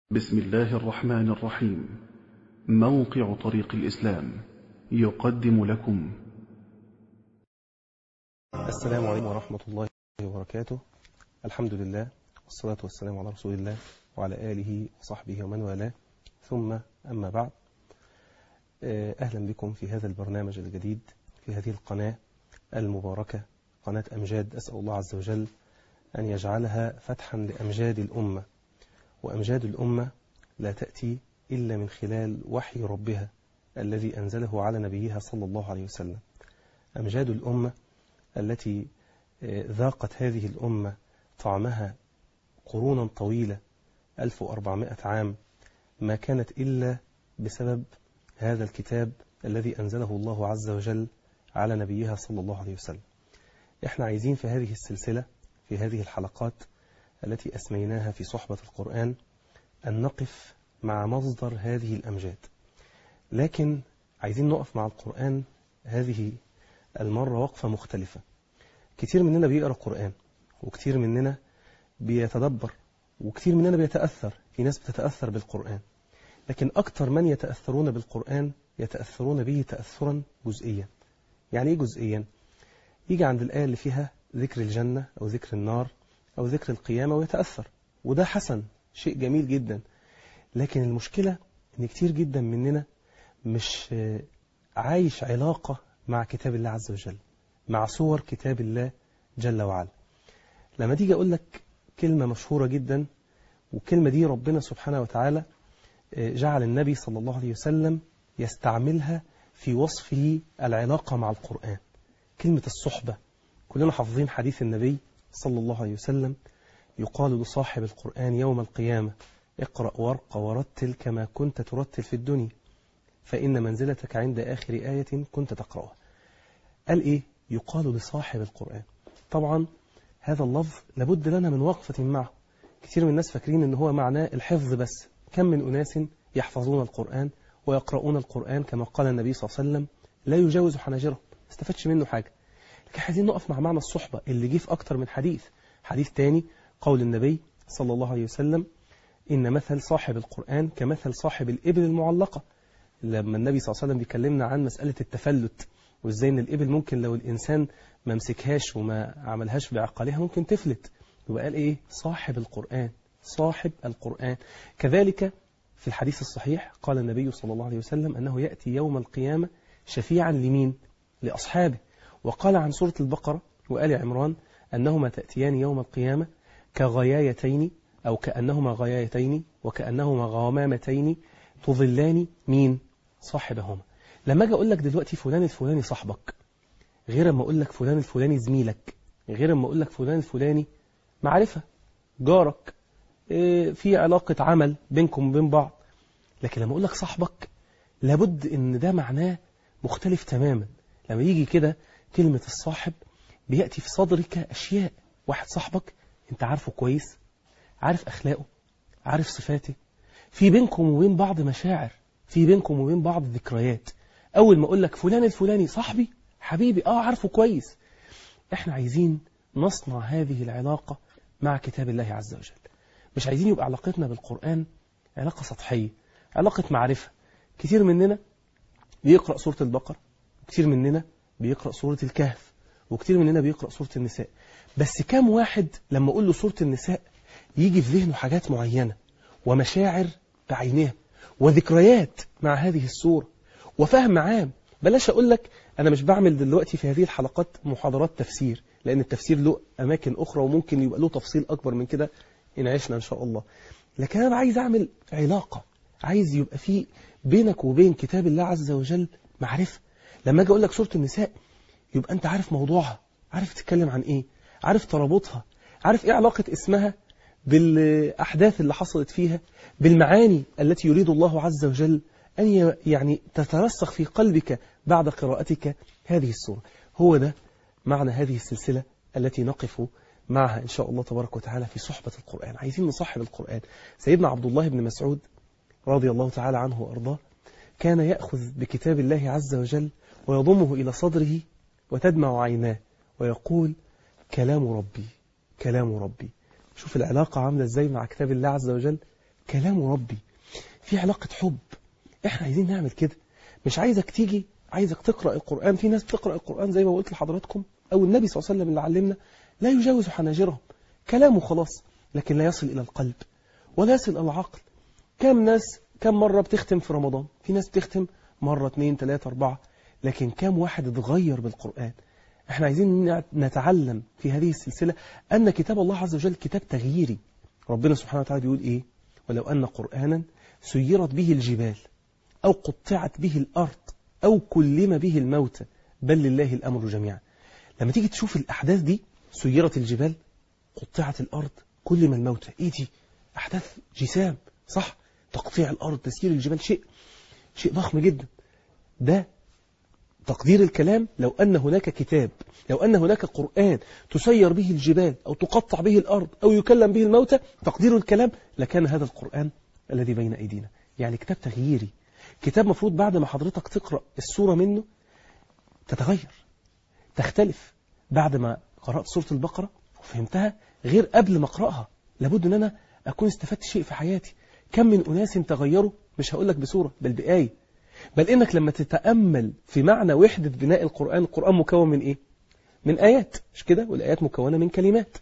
بسم الله الرحمن الرحيم موقع طريق الإسلام يقدم لكم السلام عليكم ورحمة الله وبركاته الحمد لله والصلاة والسلام على رسول الله وعلى آله وصحبه ومن والاه ثم أما بعد أهلا بكم في هذا البرنامج الجديد في هذه القناة المباركة قناة أمجاد أسأل الله عز وجل أن يجعلها فتحا لأمجاد الأمة وأمجاد الأمة لا تأتي إلا من خلال وحي ربها الذي أنزله على نبيها صلى الله عليه وسلم أمجاد الأمة التي ذاقت هذه الأمة طعمها قرونا طويلة 1400 عام ما كانت إلا بسبب هذا الكتاب الذي أنزله الله عز وجل على نبيها صلى الله عليه وسلم إحنا عايزين في هذه السلسلة في هذه الحلقات التي أسميناها في صحبة القرآن أن نقف مع مصدر هذه الأمجاد لكن عايزين نقف مع القرآن هذه المرة وقفة مختلفة كتير مننا بيقرأ القرآن وكتير مننا بيتدبر وكتير مننا بيتأثر في ناس بتتأثر بالقرآن لكن أكثر من يتأثرون بالقرآن يتأثرون به تأثرا جزئيا يعني إيه جزئيا؟ يجي عند الآية اللي فيها ذكر الجنة أو ذكر النار أو ذكر القيامة ويتأثر وده حسن شيء جميل جدا لكن المشكلة أن كتير جدا مننا مش عايش علاقة مع كتاب الله عز وجل مع صور كتاب الله جل وعلا لما تيجي أقول لك كلمة مشهورة جدا والكلمة دي ربنا سبحانه وتعالى جعل النبي صلى الله عليه وسلم يستعملها في وصفه العلاقة مع القرآن كلمة الصحبة كلنا حافظين حديث النبي صلى الله عليه وسلم يقال لصاحب القرآن يوم القيامة اقرأ وارق ورتل كما كنت ترتل في الدنيا فإن منزلتك عند آخر آية كنت تقرأها قال إيه؟ يقال لصاحب القرآن طبعا هذا اللفظ لابد لنا من وقفة معه كثير من الناس فاكرين ان هو معناه الحفظ بس كم من أناس يحفظون القرآن ويقرؤون القرآن كما قال النبي صلى الله عليه وسلم لا يجاوز حناجرهم ما استفادش منه حاجة لكن عايزين نقف مع معنى الصحبة اللي جه في أكتر من حديث حديث تاني قول النبي صلى الله عليه وسلم إن مثل صاحب القرآن كمثل صاحب الإبل المعلقة لما النبي صلى الله عليه وسلم بيكلمنا عن مسألة التفلت وإزاي إن الإبل ممكن لو الإنسان ما مسكهاش وما عملهاش بعقلها ممكن تفلت يبقى قال إيه صاحب القرآن صاحب القرآن كذلك في الحديث الصحيح قال النبي صلى الله عليه وسلم أنه يأتي يوم القيامة شفيعا لمين لأصحابه وقال عن سورة البقرة وآل عمران أنهما تأتيان يوم القيامة كغيايتين أو كأنهما غيايتين وكأنهما غمامتين تظلان مين صاحبهما لما أجي أقول لك دلوقتي فلان الفلاني صاحبك غير ما أقول لك فلان الفلاني زميلك غير ما أقول لك فلان الفلاني معرفة جارك إيه في علاقة عمل بينكم وبين بعض لكن لما أقول لك صاحبك لابد إن ده معناه مختلف تماما لما يجي كده كلمة الصاحب بيأتي في صدرك أشياء واحد صاحبك أنت عارفه كويس عارف أخلاقه عارف صفاته في بينكم وبين بعض مشاعر في بينكم وبين بعض ذكريات أول ما أقول لك فلان الفلاني صاحبي حبيبي آه عارفه كويس إحنا عايزين نصنع هذه العلاقة مع كتاب الله عز وجل مش عايزين يبقى علاقتنا بالقرآن علاقة سطحية علاقة معرفة كتير مننا بيقرأ سورة البقرة كتير مننا بيقرأ سورة الكهف وكتير مننا بيقرأ سورة النساء بس كام واحد لما أقول له سورة النساء يجي في ذهنه حاجات معينة ومشاعر بعينها وذكريات مع هذه السورة وفهم عام بلاش أقول لك أنا مش بعمل دلوقتي في هذه الحلقات محاضرات تفسير لأن التفسير له أماكن أخرى وممكن يبقى له تفصيل أكبر من كده إن عشنا إن شاء الله لكن أنا عايز أعمل علاقة عايز يبقى في بينك وبين كتاب الله عز وجل معرفة لما أجي أقول لك سورة النساء يبقى أنت عارف موضوعها عارف تتكلم عن إيه عارف ترابطها عارف إيه علاقة اسمها بالأحداث اللي حصلت فيها بالمعاني التي يريد الله عز وجل أن يعني تترسخ في قلبك بعد قراءتك هذه السورة هو ده معنى هذه السلسلة التي نقف معها إن شاء الله تبارك وتعالى في صحبة القرآن عايزين نصحب القرآن سيدنا عبد الله بن مسعود رضي الله تعالى عنه وأرضاه كان يأخذ بكتاب الله عز وجل ويضمه إلى صدره وتدمع عيناه ويقول كلام ربي كلام ربي شوف العلاقة عاملة ازاي مع كتاب الله عز وجل كلام ربي في علاقة حب احنا عايزين نعمل كده مش عايزك تيجي عايزك تقرأ القرآن في ناس بتقرأ القرآن زي ما قلت لحضراتكم أو النبي صلى الله عليه وسلم اللي علمنا لا يجاوز حناجرهم كلامه خلاص لكن لا يصل إلى القلب ولا يصل إلى العقل كم ناس كم مرة بتختم في رمضان في ناس بتختم مرة اثنين ثلاثة أربعة لكن كم واحد اتغير بالقرآن احنا عايزين نتعلم في هذه السلسلة أن كتاب الله عز وجل كتاب تغييري ربنا سبحانه وتعالى بيقول إيه ولو أن قرآنا سيرت به الجبال أو قطعت به الأرض أو كلم به الموتى بل لله الأمر جميعا لما تيجي تشوف الأحداث دي سيرت الجبال قطعت الأرض كلم الموتى إيه دي أحداث جسام صح تقطيع الأرض تسيير الجبال شيء شيء ضخم جدا ده تقدير الكلام لو أن هناك كتاب لو أن هناك قرآن تسير به الجبال أو تقطع به الأرض أو يكلم به الموتى تقدير الكلام لكان هذا القرآن الذي بين أيدينا يعني كتاب تغييري كتاب مفروض بعد ما حضرتك تقرأ السورة منه تتغير تختلف بعد ما قرأت سورة البقرة وفهمتها غير قبل ما أقرأها لابد أن أنا أكون استفدت شيء في حياتي كم من أناس تغيروا مش هقول لك بسورة بل بآية بل إنك لما تتأمل في معنى وحدة بناء القرآن القرآن مكون من إيه؟ من آيات مش كده والآيات مكونة من كلمات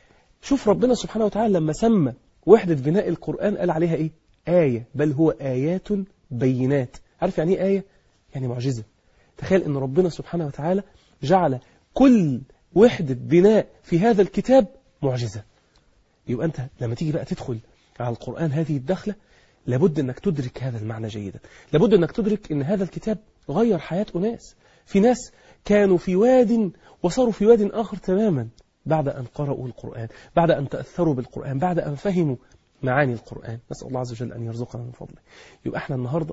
شوف ربنا سبحانه وتعالى لما سمى وحدة بناء القرآن قال عليها إيه؟ آية بل هو آيات بينات عارف يعني إيه آية؟ يعني معجزة تخيل أن ربنا سبحانه وتعالى جعل كل وحدة بناء في هذا الكتاب معجزة يبقى أنت لما تيجي بقى تدخل على القرآن هذه الدخلة لابد أنك تدرك هذا المعنى جيدا لابد أنك تدرك أن هذا الكتاب غير حياة أناس في ناس كانوا في واد وصاروا في واد آخر تماما بعد أن قرأوا القرآن بعد أن تأثروا بالقرآن بعد أن فهموا معاني القرآن نسأل الله عز وجل أن يرزقنا من فضله يبقى احنا النهاردة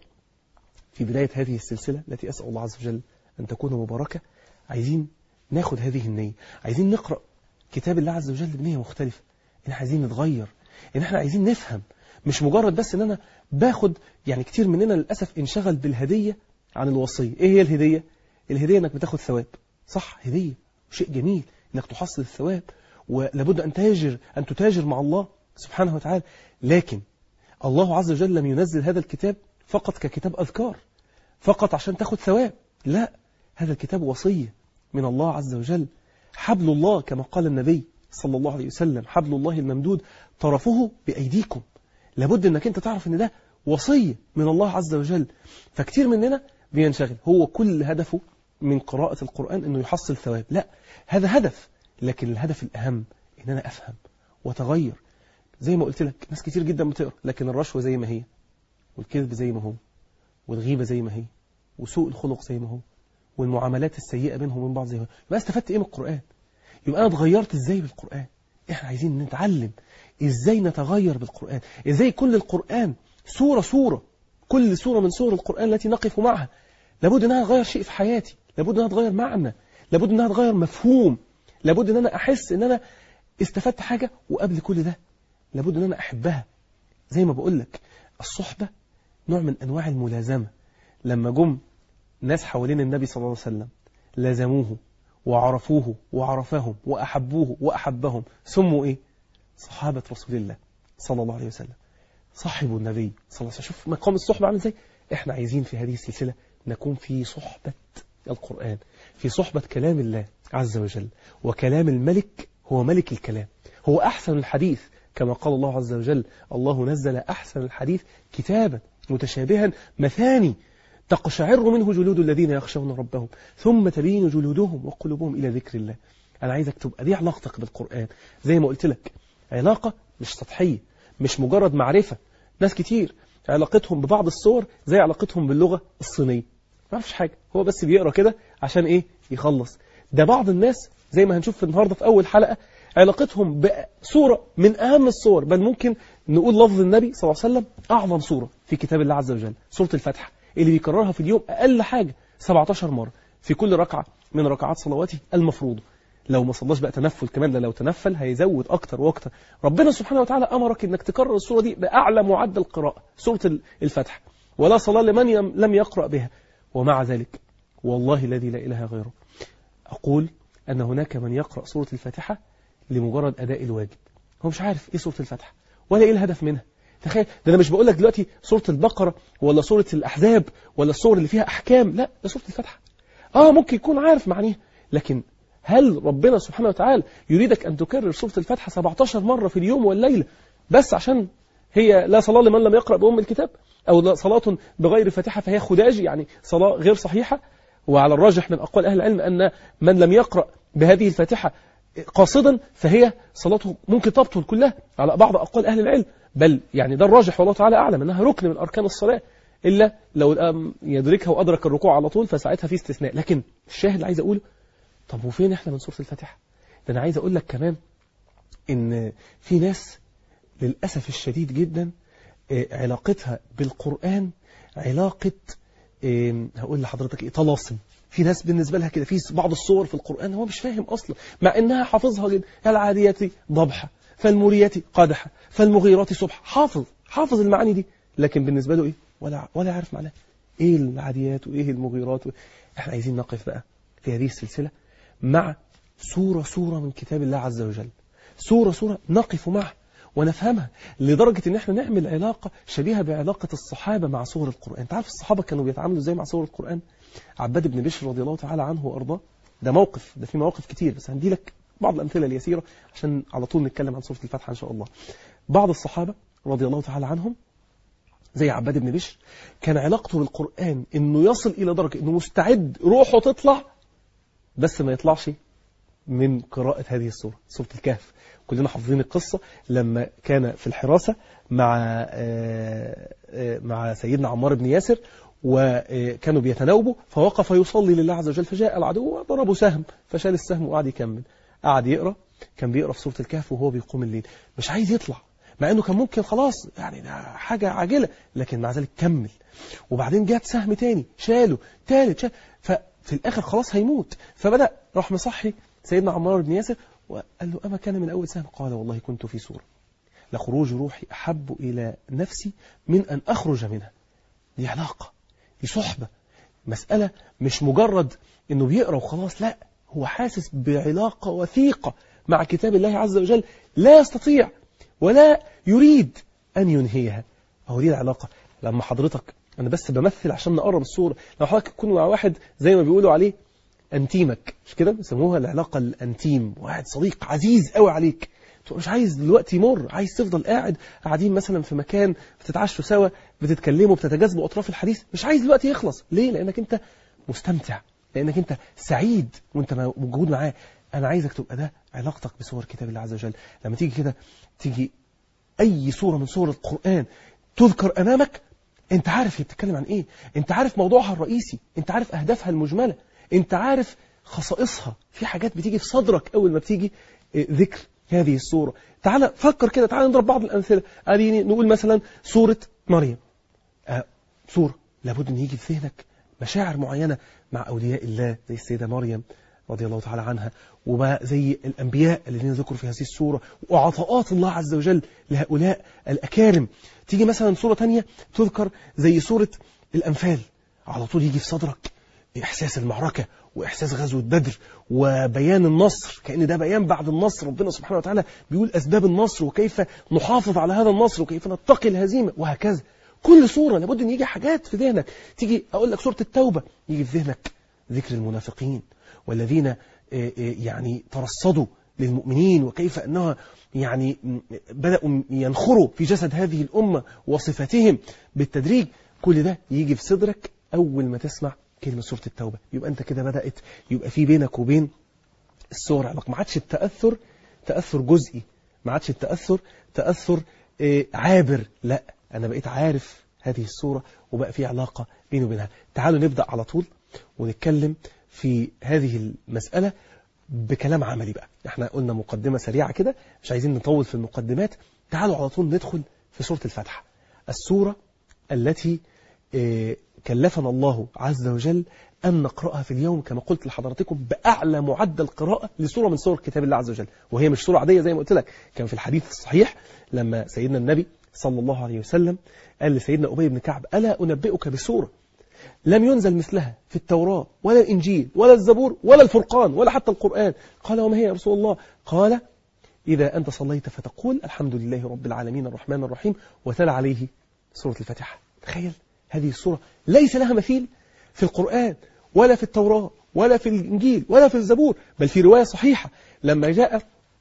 في بداية هذه السلسلة التي أسأل الله عز وجل أن تكون مباركة عايزين ناخد هذه النية عايزين نقرأ كتاب الله عز وجل بنية مختلفة إن احنا عايزين نتغير إن احنا عايزين نفهم مش مجرد بس إن أنا باخد يعني كتير مننا للأسف انشغل بالهدية عن الوصية إيه هي الهدية؟ الهدية إنك بتاخد ثواب صح هدية شيء جميل إنك تحصل الثواب ولابد أن تاجر أن تتاجر مع الله سبحانه وتعالى لكن الله عز وجل لم ينزل هذا الكتاب فقط ككتاب أذكار فقط عشان تاخد ثواب لا هذا الكتاب وصية من الله عز وجل حبل الله كما قال النبي صلى الله عليه وسلم حبل الله الممدود طرفه بأيديكم لابد أنك أنت تعرف أن ده وصية من الله عز وجل فكتير مننا بينشغل هو كل هدفه من قراءة القرآن أنه يحصل ثواب لا هذا هدف لكن الهدف الأهم أن أنا أفهم وتغير زي ما قلت لك ناس كتير جدا بتقرأ لكن الرشوة زي ما هي والكذب زي ما هو والغيبة زي ما هي وسوء الخلق زي ما هو والمعاملات السيئة بينهم وبين بعض زي ما هو يبقى استفدت ايه من القرآن يبقى انا اتغيرت ازاي بالقرآن احنا عايزين نتعلم ازاي نتغير بالقرآن ازاي كل القرآن سورة سورة كل سورة من سور القرآن التي نقف معها لابد انها تغير شيء في حياتي لابد انها تغير معنى لابد انها تغير مفهوم لابد ان انا احس ان انا استفدت حاجة وقبل كل ده لابد ان انا احبها زي ما بقول لك الصحبة نوع من انواع الملازمة لما جم ناس حوالين النبي صلى الله عليه وسلم لازموه وعرفوه وعرفهم وأحبوه وأحبهم سموا إيه؟ صحابة رسول الله صلى الله عليه وسلم صاحبوا النبي صلى الله عليه وسلم شوف مقام الصحبة عامل ازاي احنا عايزين في هذه السلسلة نكون في صحبة القرآن في صحبة كلام الله عز وجل وكلام الملك هو ملك الكلام هو أحسن الحديث كما قال الله عز وجل الله نزل أحسن الحديث كتابا متشابها مثاني تقشعر منه جلود الذين يخشون ربهم ثم تلين جلودهم وقلوبهم إلى ذكر الله أنا عايزك تبقى دي علاقتك بالقرآن زي ما قلت لك علاقة مش سطحية مش مجرد معرفة ناس كتير علاقتهم ببعض الصور زي علاقتهم باللغة الصينية ما فيش حاجة هو بس بيقرأ كده عشان إيه يخلص ده بعض الناس زي ما هنشوف في النهاردة في أول حلقة علاقتهم بصورة من أهم الصور بل ممكن نقول لفظ النبي صلى الله عليه وسلم أعظم صورة في كتاب الله عز وجل سورة الفتح اللي بيكررها في اليوم أقل حاجة 17 مرة في كل ركعة من ركعات صلواته المفروضة لو ما صلاش بقى تنفل كمان ده لو تنفل هيزود أكتر وأكتر ربنا سبحانه وتعالى أمرك أنك تكرر السورة دي بأعلى معدل قراءة سورة الفتح ولا صلاة لمن لم يقرأ بها ومع ذلك والله الذي لا إله غيره أقول أن هناك من يقرأ سورة الفاتحة لمجرد أداء الواجب هو مش عارف إيه سورة الفاتحة ولا إيه الهدف منها تخيل ده انا مش بقول لك دلوقتي سوره البقره ولا سوره الاحزاب ولا السور اللي فيها احكام لا ده سوره الفاتحه اه ممكن يكون عارف معانيها لكن هل ربنا سبحانه وتعالى يريدك ان تكرر سوره الفاتحه 17 مره في اليوم والليله بس عشان هي لا صلاه لمن لم يقرا بام الكتاب او لا صلاه بغير فاتحه فهي خداج يعني صلاه غير صحيحه وعلى الراجح من اقوال اهل العلم ان من لم يقرا بهذه الفاتحه قاصدا فهي صلاته ممكن تبطل كلها على بعض أقوال أهل العلم بل يعني ده الراجح والله تعالى أعلم أنها ركن من أركان الصلاة إلا لو الآن يدركها وأدرك الركوع على طول فساعتها في استثناء لكن الشاهد اللي عايز أقوله طب وفين إحنا من سورة الفاتحة ده أنا عايز أقول لك كمان إن في ناس للأسف الشديد جدا آه، علاقتها بالقرآن علاقة آه، هقول لحضرتك إيه طلاسم في ناس بالنسبة لها كده في بعض الصور في القرآن هو مش فاهم أصلا مع إنها حافظها جدا العاديات ضبحة فالموريات قدحة فالمغيرات صبح حافظ حافظ المعاني دي لكن بالنسبة له إيه ولا ولا عارف معناها إيه العاديات وإيه المغيرات و... إحنا عايزين نقف بقى في هذه السلسلة مع سورة سورة من كتاب الله عز وجل سورة سورة نقف معها ونفهمها لدرجة ان احنا نعمل علاقة شبيهة بعلاقة الصحابة مع سور القرآن انت عارف الصحابة كانوا بيتعاملوا ازاي مع سور القرآن عباد بن بشر رضي الله تعالى عنه وارضاه ده موقف ده في مواقف كتير بس هندي لك بعض الامثله اليسيره عشان على طول نتكلم عن سوره الفاتحه ان شاء الله بعض الصحابه رضي الله تعالى عنهم زي عباد بن بشر كان علاقته بالقران انه يصل الى درجه انه مستعد روحه تطلع بس ما يطلعش من قراءة هذه السورة سورة الكهف كلنا حافظين القصة لما كان في الحراسة مع آه، آه، مع سيدنا عمار بن ياسر وكانوا بيتناوبوا فوقف يصلي لله عز وجل فجاء العدو وضربوا سهم فشال السهم وقعد يكمل قعد يقرأ كان بيقرأ في سورة الكهف وهو بيقوم الليل مش عايز يطلع مع انه كان ممكن خلاص يعني ده حاجة عاجلة لكن مع ذلك كمل وبعدين جات سهم تاني شاله تالت شال ففي الاخر خلاص هيموت فبدأ راح مصحي سيدنا عمار بن ياسر وقال له أما كان من أول سهم قال والله كنت في سورة لخروج روحي أحب إلى نفسي من أن أخرج منها دي علاقة دي صحبة مسألة مش مجرد أنه بيقرأ وخلاص لا هو حاسس بعلاقة وثيقة مع كتاب الله عز وجل لا يستطيع ولا يريد أن ينهيها أهو دي العلاقة لما حضرتك أنا بس بمثل عشان نقرب الصورة لو حضرتك تكون مع واحد زي ما بيقولوا عليه أنتيمك مش كده بيسموها العلاقة الأنتيم واحد صديق عزيز قوي عليك تبقى مش عايز دلوقتي يمر عايز تفضل قاعد قاعدين مثلا في مكان بتتعشوا سوا بتتكلموا بتتجاذبوا أطراف الحديث مش عايز دلوقتي يخلص ليه لأنك أنت مستمتع لأنك أنت سعيد وأنت موجود معاه أنا عايزك تبقى ده علاقتك بصور كتاب الله عز وجل لما تيجي كده تيجي أي صورة من صور القرآن تذكر أمامك أنت عارف هي بتتكلم عن إيه أنت عارف موضوعها الرئيسي أنت عارف أهدافها المجملة أنت عارف خصائصها في حاجات بتيجي في صدرك أول ما بتيجي ذكر هذه الصورة تعال فكر كده تعال نضرب بعض الأمثلة أديني نقول مثلا سورة مريم آه سورة لابد أن يجي في ذهنك مشاعر معينة مع أولياء الله زي السيدة مريم رضي الله تعالى عنها وما زي الأنبياء الذين ذكروا في هذه السورة وعطاءات الله عز وجل لهؤلاء الأكارم تيجي مثلا سورة تانية تذكر زي سورة الأنفال على طول يجي في صدرك إحساس المعركة وإحساس غزوة بدر وبيان النصر كأن ده بيان بعد النصر ربنا سبحانه وتعالى بيقول أسباب النصر وكيف نحافظ على هذا النصر وكيف نتقي الهزيمة وهكذا كل صورة لابد أن يجي حاجات في ذهنك تيجي أقول لك سورة التوبة يجي في ذهنك ذكر المنافقين والذين يعني ترصدوا للمؤمنين وكيف أنها يعني بدأوا ينخروا في جسد هذه الأمة وصفاتهم بالتدريج كل ده يجي في صدرك أول ما تسمع كلمة سورة التوبة يبقى أنت كده بدأت يبقى في بينك وبين السور علاقة ما عادش التأثر تأثر جزئي ما عادش التأثر تأثر عابر لا أنا بقيت عارف هذه الصورة وبقى في علاقة بيني وبينها تعالوا نبدأ على طول ونتكلم في هذه المسألة بكلام عملي بقى احنا قلنا مقدمة سريعة كده مش عايزين نطول في المقدمات تعالوا على طول ندخل في سورة الفتحة السورة التي كلفنا الله عز وجل أن نقرأها في اليوم كما قلت لحضراتكم بأعلى معدل قراءة لسورة من سور كتاب الله عز وجل وهي مش سورة عادية زي ما قلت لك كان في الحديث الصحيح لما سيدنا النبي صلى الله عليه وسلم قال لسيدنا أبي بن كعب ألا أنبئك بسورة لم ينزل مثلها في التوراة ولا الإنجيل ولا الزبور ولا الفرقان ولا حتى القرآن قال وما هي يا رسول الله قال إذا أنت صليت فتقول الحمد لله رب العالمين الرحمن الرحيم وتلا عليه سورة الفاتحة تخيل هذه السورة ليس لها مثيل في القرآن ولا في التوراة ولا في الإنجيل ولا في الزبور بل في رواية صحيحة لما جاء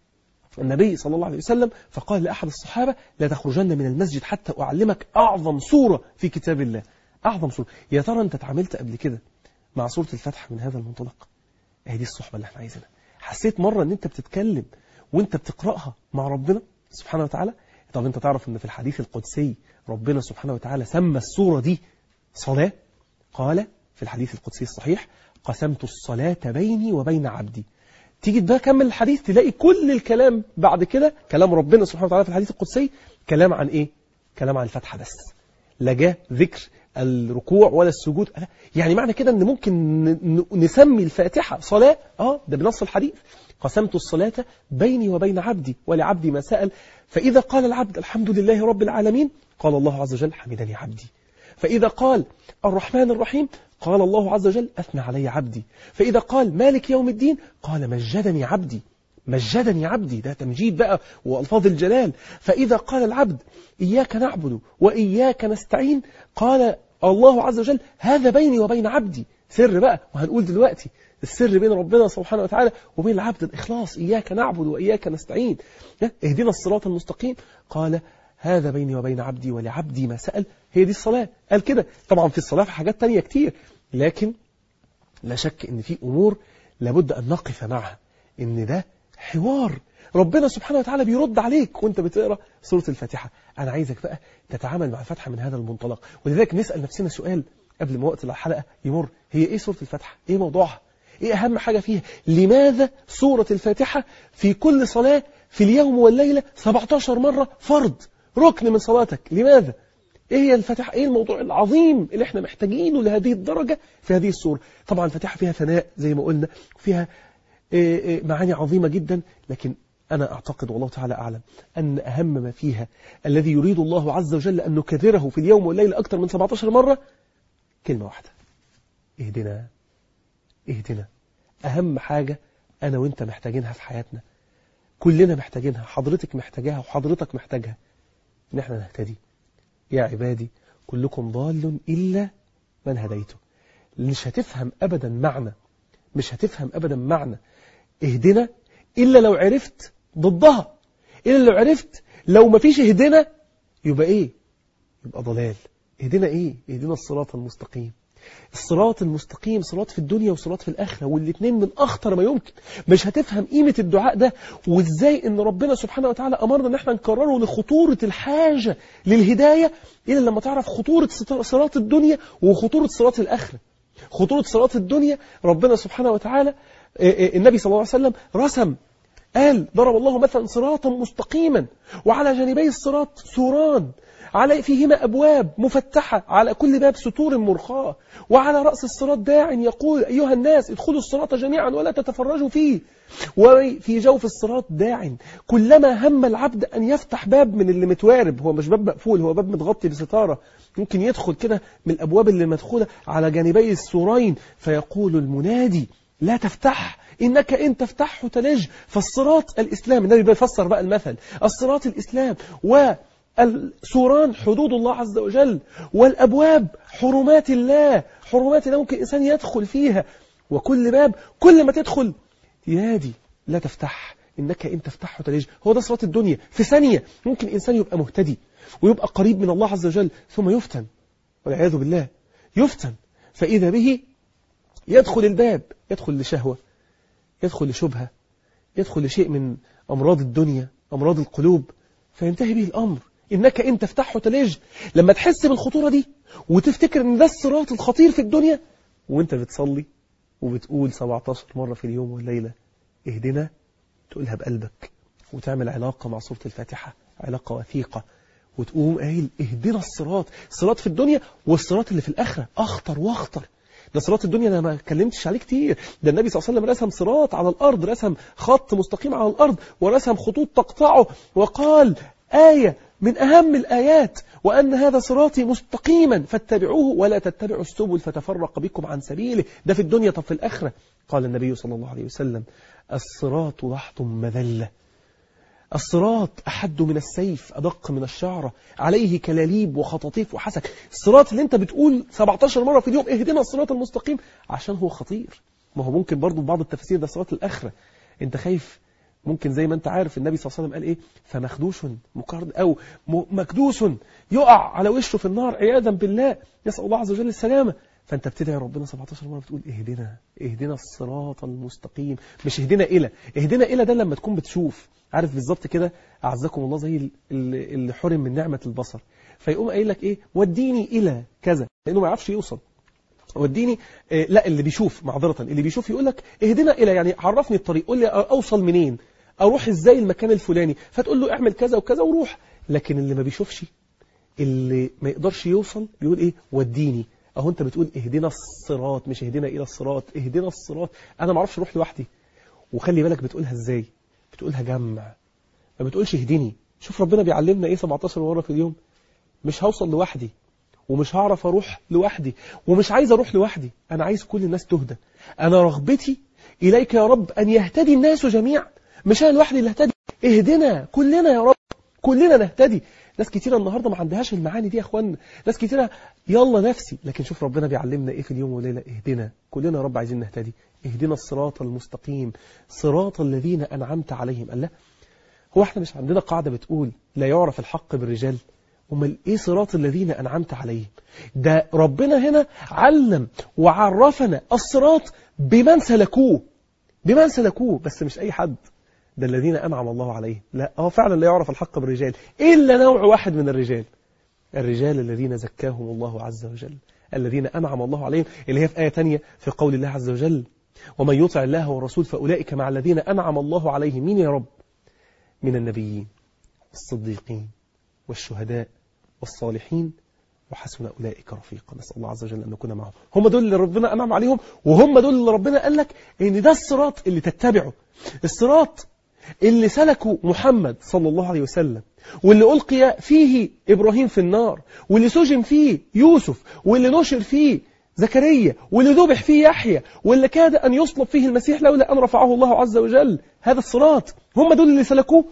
النبي صلى الله عليه وسلم فقال لأحد الصحابة لا تخرجن من المسجد حتى أعلمك أعظم سورة في كتاب الله أعظم سورة يا ترى أنت تعاملت قبل كده مع سورة الفتح من هذا المنطلق هي دي الصحبة اللي احنا عايزينها حسيت مرة أن أنت بتتكلم وأنت بتقرأها مع ربنا سبحانه وتعالى طب أنت تعرف أن في الحديث القدسي ربنا سبحانه وتعالى سمى السورة دي صلاة قال في الحديث القدسي الصحيح قسمت الصلاة بيني وبين عبدي تيجي بقى كمل الحديث تلاقي كل الكلام بعد كده كلام ربنا سبحانه وتعالى في الحديث القدسي كلام عن ايه كلام عن الفتحة بس لا جاء ذكر الركوع ولا السجود يعني معنى كده ان ممكن نسمي الفاتحة صلاة اه ده بنص الحديث قسمت الصلاة بيني وبين عبدي ولعبدي ما سأل فإذا قال العبد الحمد لله رب العالمين قال الله عز وجل حمدني عبدي فإذا قال الرحمن الرحيم قال الله عز وجل أثنى علي عبدي فإذا قال مالك يوم الدين قال مجدني عبدي مجدني عبدي ده تمجيد بقى وألفاظ الجلال فإذا قال العبد إياك نعبد وإياك نستعين قال الله عز وجل هذا بيني وبين عبدي سر بقى وهنقول دلوقتي السر بين ربنا سبحانه وتعالى وبين العبد الإخلاص إياك نعبد وإياك نستعين اهدنا الصراط المستقيم قال هذا بيني وبين عبدي ولعبدي ما سأل هي دي الصلاة قال كده طبعا في الصلاة في حاجات تانية كتير لكن لا شك ان في أمور لابد أن نقف معها ان ده حوار ربنا سبحانه وتعالى بيرد عليك وانت بتقرأ سورة الفاتحة أنا عايزك بقى تتعامل مع الفاتحة من هذا المنطلق ولذلك نسأل نفسنا سؤال قبل ما وقت الحلقة يمر هي ايه سورة الفاتحة ايه موضوعها ايه اهم حاجة فيها لماذا سورة الفاتحة في كل صلاة في اليوم والليلة 17 مرة فرض ركن من صلاتك لماذا ايه هي الفاتحة ايه الموضوع العظيم اللي احنا محتاجينه لهذه الدرجة في هذه السورة طبعا الفاتحة فيها ثناء زي ما قلنا فيها معاني عظيمة جدا لكن أنا أعتقد والله تعالى أعلم أن أهم ما فيها الذي يريد الله عز وجل أن نكرره في اليوم والليلة أكثر من 17 مرة كلمة واحدة اهدنا اهدنا أهم حاجة أنا وإنت محتاجينها في حياتنا كلنا محتاجينها حضرتك محتاجاها وحضرتك محتاجها إن احنا نهتدي يا عبادي كلكم ضال إلا من هديته مش هتفهم أبدا معنى مش هتفهم أبدا معنى اهدنا إلا لو عرفت ضدها إلا لو عرفت لو ما فيش اهدنا يبقى إيه يبقى ضلال اهدنا إيه اهدنا الصراط المستقيم الصراط المستقيم صراط في الدنيا وصراط في الآخرة والاثنين من أخطر ما يمكن مش هتفهم قيمة الدعاء ده وإزاي إن ربنا سبحانه وتعالى أمرنا إن احنا نكرره لخطورة الحاجة للهداية إلا لما تعرف خطورة صراط الدنيا وخطورة صراط الآخرة خطورة صراط الدنيا ربنا سبحانه وتعالى النبي صلى الله عليه وسلم رسم قال ضرب الله مثلا صراطا مستقيما وعلى جانبي الصراط سوران على فيهما أبواب مفتحة على كل باب ستور مرخاة وعلى رأس الصراط داع يقول أيها الناس ادخلوا الصراط جميعا ولا تتفرجوا فيه وفي جوف الصراط داع كلما هم العبد أن يفتح باب من اللي متوارب هو مش باب مقفول هو باب متغطي بستارة ممكن يدخل كده من الأبواب اللي مدخولة على جانبي السورين فيقول المنادي لا تفتح إنك إن تفتحه تلج فالصراط الإسلام النبي بيفسر بقى المثل الصراط الإسلام و السوران حدود الله عز وجل والأبواب حرمات الله حرمات الله ممكن إنسان يدخل فيها وكل باب كل ما تدخل ينادي لا تفتح إنك إن تفتحه تلج هو ده صراط الدنيا في ثانية ممكن إنسان يبقى مهتدي ويبقى قريب من الله عز وجل ثم يفتن والعياذ بالله يفتن فإذا به يدخل الباب يدخل لشهوة يدخل لشبهة يدخل لشيء من أمراض الدنيا أمراض القلوب فينتهي به الأمر إنك إن تفتحه تلج لما تحس بالخطورة دي وتفتكر إن ده الصراط الخطير في الدنيا وإنت بتصلي وبتقول 17 مرة في اليوم والليلة اهدنا تقولها بقلبك وتعمل علاقة مع سورة الفاتحة علاقة وثيقة وتقوم قايل اهدنا الصراط الصراط في الدنيا والصراط اللي في الآخرة أخطر وأخطر ده صراط الدنيا أنا ما اتكلمتش عليه كتير ده النبي صلى الله عليه وسلم رسم صراط على الأرض رسم خط مستقيم على الأرض ورسم خطوط تقطعه وقال آية من أهم الآيات وأن هذا صراطي مستقيما فاتبعوه ولا تتبعوا السبل فتفرق بكم عن سبيله ده في الدنيا طب في الآخرة قال النبي صلى الله عليه وسلم الصراط ضحط مذلة الصراط أحد من السيف أدق من الشعرة عليه كلاليب وخطاطيف وحسك الصراط اللي انت بتقول 17 مرة في اليوم اهدنا الصراط المستقيم عشان هو خطير ما هو ممكن برضو بعض التفسير ده صراط الآخرة انت خايف ممكن زي ما انت عارف النبي صلى الله عليه وسلم قال ايه فمخدوش مكرد او مكدوس يقع على وشه في النار عياذا بالله يسأل الله عز وجل السلامة فانت بتدعي ربنا 17 مرة بتقول اهدنا اهدنا الصراط المستقيم مش اهدنا الى اهدنا الى ده لما تكون بتشوف عارف بالظبط كده اعزكم الله زي اللي حرم من نعمة البصر فيقوم قايل لك ايه وديني الى كذا لانه ما يعرفش يوصل وديني إيه لا اللي بيشوف معذرة اللي بيشوف يقول لك اهدنا الى يعني عرفني الطريق قول لي اوصل منين اروح ازاي المكان الفلاني فتقول له اعمل كذا وكذا وروح لكن اللي ما بيشوفش اللي ما يقدرش يوصل بيقول ايه وديني اهو انت بتقول اهدنا الصراط مش اهدنا الى الصراط اهدنا الصراط انا ما اعرفش اروح لوحدي وخلي بالك بتقولها ازاي بتقولها جمع ما بتقولش اهدني شوف ربنا بيعلمنا ايه 17 مرة في اليوم مش هوصل لوحدي ومش هعرف اروح لوحدي ومش عايز اروح لوحدي انا عايز كل الناس تهدى انا رغبتي اليك يا رب ان يهتدي الناس جميعا مش انا لوحدي اللي اهتدي اهدنا كلنا يا رب كلنا نهتدي ناس كتيرة النهاردة ما عندهاش المعاني دي يا اخوانا ناس كتيرة يلا نفسي لكن شوف ربنا بيعلمنا ايه في اليوم وليلة اهدنا كلنا يا رب عايزين نهتدي اهدنا الصراط المستقيم صراط الذين أنعمت عليهم الله هو احنا مش عندنا قاعدة بتقول لا يعرف الحق بالرجال امال ايه صراط الذين أنعمت عليهم ده ربنا هنا علم وعرفنا الصراط بمن سلكوه بمن سلكوه بس مش أي حد ده الذين أنعم الله عليهم لا هو فعلا لا يعرف الحق بالرجال إلا نوع واحد من الرجال الرجال الذين زكاهم الله عز وجل الذين أنعم الله عليهم اللي هي في آية تانية في قول الله عز وجل ومن يطع الله والرسول فأولئك مع الذين أنعم الله عليهم مين يا رب من النبيين والصديقين والشهداء والصالحين وحسن أولئك رفيقا نسأل الله عز وجل أن نكون معهم هم دول اللي ربنا أنعم عليهم وهم دول اللي ربنا قال لك إن ده الصراط اللي تتبعه الصراط اللي سلكه محمد صلى الله عليه وسلم واللي ألقي فيه إبراهيم في النار واللي سجن فيه يوسف واللي نشر فيه زكريا واللي ذبح فيه يحيى واللي كاد أن يصلب فيه المسيح لولا أن رفعه الله عز وجل هذا الصراط هم دول اللي سلكوه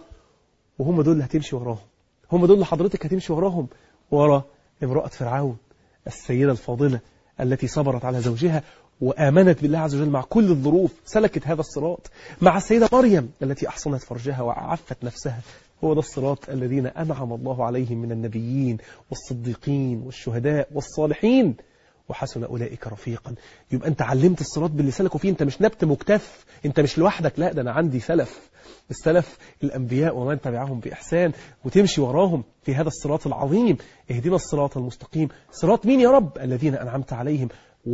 وهم دول اللي هتمشي وراهم هم دول اللي حضرتك هتمشي وراهم ورا امرأة فرعون السيدة الفاضلة التي صبرت على زوجها وآمنت بالله عز وجل مع كل الظروف سلكت هذا الصراط مع السيدة مريم التي أحصنت فرجها وعفت نفسها هو ده الصراط الذين أنعم الله عليهم من النبيين والصديقين والشهداء والصالحين وحسن أولئك رفيقا يبقى أنت علمت الصراط باللي سلكوا فيه أنت مش نبت مكتف أنت مش لوحدك لا ده أنا عندي سلف السلف الأنبياء ومن تبعهم بإحسان وتمشي وراهم في هذا الصراط العظيم اهدنا الصراط المستقيم صراط مين يا رب الذين أنعمت عليهم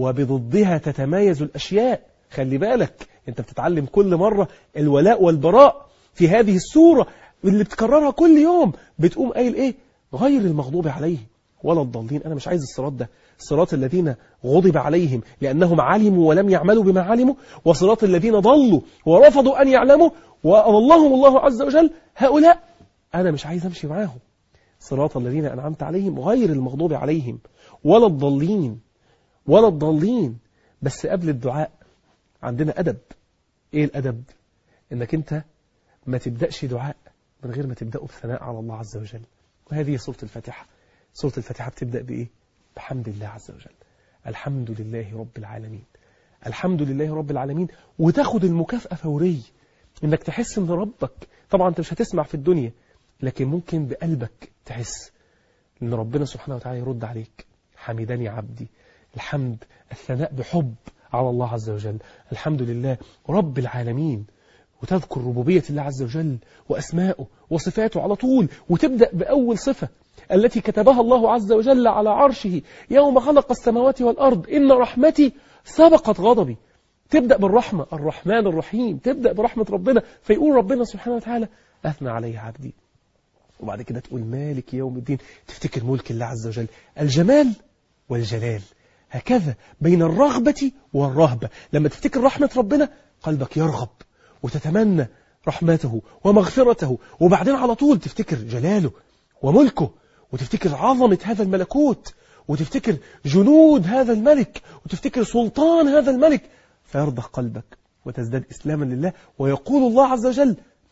وبضدها تتمايز الأشياء خلي بالك أنت بتتعلم كل مرة الولاء والبراء في هذه السورة اللي بتكررها كل يوم بتقوم قايل إيه غير المغضوب عليهم ولا الضالين أنا مش عايز الصراط ده صراط الذين غضب عليهم لأنهم علموا ولم يعملوا بما علموا وصراط الذين ضلوا ورفضوا أن يعلموا وأضلهم الله عز وجل هؤلاء أنا مش عايز أمشي معاهم صراط الذين أنعمت عليهم غير المغضوب عليهم ولا الضالين ولا الضالين بس قبل الدعاء عندنا أدب إيه الأدب إنك أنت ما تبدأش دعاء من غير ما تبدأه بثناء على الله عز وجل وهذه سورة الفاتحة سورة الفاتحة بتبدأ بإيه بحمد الله عز وجل الحمد لله رب العالمين الحمد لله رب العالمين وتاخد المكافأة فوري انك تحس ان ربك طبعا انت مش هتسمع في الدنيا لكن ممكن بقلبك تحس ان ربنا سبحانه وتعالى يرد عليك حمدني عبدي الحمد الثناء بحب على الله عز وجل الحمد لله رب العالمين وتذكر ربوبية الله عز وجل وأسماءه وصفاته على طول وتبدأ بأول صفة التي كتبها الله عز وجل على عرشه يوم خلق السماوات والأرض إن رحمتي سبقت غضبي تبدأ بالرحمة الرحمن الرحيم تبدأ برحمة ربنا فيقول ربنا سبحانه وتعالى أثنى علي عبدي وبعد كده تقول مالك يوم الدين تفتكر ملك الله عز وجل الجمال والجلال هكذا بين الرغبة والرهبة لما تفتكر رحمة ربنا قلبك يرغب وتتمنى رحمته ومغفرته وبعدين على طول تفتكر جلاله وملكه وتفتكر عظمة هذا الملكوت وتفتكر جنود هذا الملك وتفتكر سلطان هذا الملك فيرضى قلبك وتزداد إسلاما لله ويقول الله عز وجل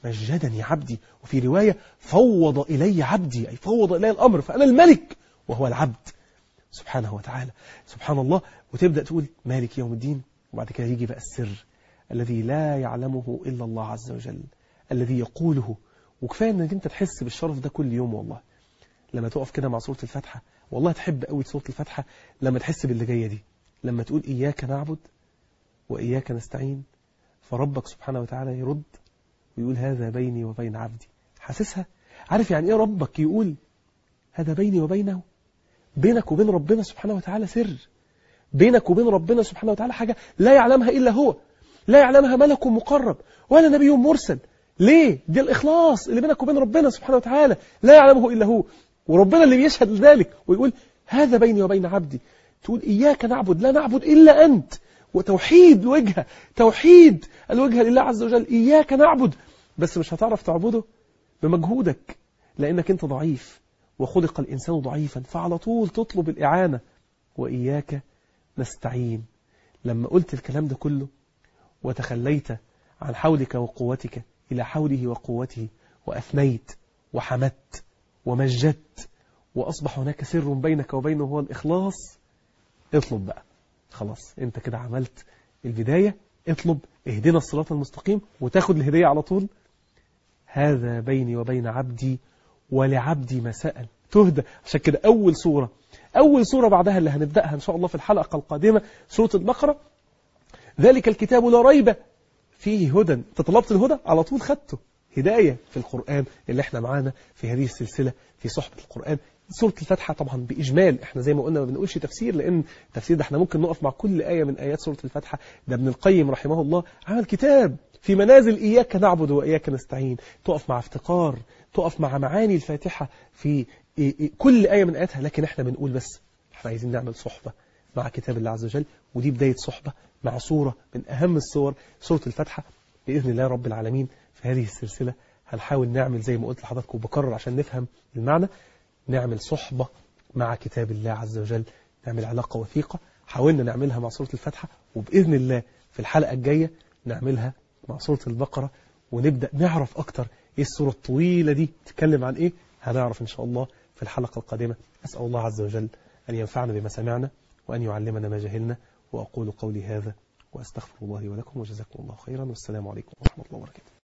مجدني عبدي وفي رواية فوض إلي عبدي أي فوض إلي الأمر فأنا الملك وهو العبد سبحانه وتعالى سبحان الله وتبدأ تقول مالك يوم الدين وبعد كده يجي بقى السر الذي لا يعلمه إلا الله عز وجل الذي يقوله وكفاية أنك أنت تحس بالشرف ده كل يوم والله لما تقف كده مع سورة الفاتحة والله تحب قوي سورة الفاتحة لما تحس باللي جاية دي لما تقول إياك نعبد وإياك نستعين فربك سبحانه وتعالى يرد ويقول هذا بيني وبين عبدي حاسسها عارف يعني إيه ربك يقول هذا بيني وبينه بينك وبين ربنا سبحانه وتعالى سر بينك وبين ربنا سبحانه وتعالى حاجة لا يعلمها إلا هو لا يعلمها ملك مقرب ولا نبي مرسل ليه؟ دي الإخلاص اللي بينك وبين ربنا سبحانه وتعالى لا يعلمه إلا هو وربنا اللي بيشهد لذلك ويقول هذا بيني وبين عبدي تقول إياك نعبد لا نعبد إلا أنت وتوحيد الوجهة توحيد الوجهة لله عز وجل إياك نعبد بس مش هتعرف تعبده بمجهودك لأنك أنت ضعيف وخلق الإنسان ضعيفا فعلى طول تطلب الإعانة وإياك نستعين لما قلت الكلام ده كله وتخليت عن حولك وقوتك إلى حوله وقوته وأثنيت وحمدت ومجدت وأصبح هناك سر بينك وبينه هو الإخلاص اطلب بقى خلاص انت كده عملت البداية اطلب اهدنا الصراط المستقيم وتاخد الهدية على طول هذا بيني وبين عبدي ولعبدي ما سأل تهدى عشان كده أول سورة أول سورة بعدها اللي هنبدأها إن شاء الله في الحلقة القادمة سورة البقرة ذلك الكتاب لا ريب فيه هدى انت طلبت الهدى على طول خدته هداية في القرآن اللي احنا معانا في هذه السلسلة في صحبة القرآن سورة الفاتحة طبعا بإجمال احنا زي ما قلنا ما بنقولش تفسير لأن تفسير ده احنا ممكن نقف مع كل آية من آيات سورة الفاتحة ده ابن القيم رحمه الله عمل كتاب في منازل إياك نعبد وإياك نستعين تقف مع افتقار تقف مع معاني الفاتحة في كل آية من آياتها لكن احنا بنقول بس احنا عايزين نعمل صحبة مع كتاب الله عز وجل ودي بداية صحبة مع صورة من أهم الصور سورة الفاتحة بإذن الله رب العالمين في هذه السلسلة هنحاول نعمل زي ما قلت لحضراتكم وبكرر عشان نفهم المعنى نعمل صحبة مع كتاب الله عز وجل نعمل علاقة وثيقة حاولنا نعملها مع سورة الفاتحة وبإذن الله في الحلقة الجاية نعملها مع سورة البقرة ونبدأ نعرف أكتر إيه السورة الطويلة دي تتكلم عن إيه هنعرف إن شاء الله في الحلقة القادمة أسأل الله عز وجل أن ينفعنا بما سمعنا وأن يعلمنا ما جهلنا وأقول قولي هذا وأستغفر الله ولكم وجزاكم الله خيرا والسلام عليكم ورحمة الله وبركاته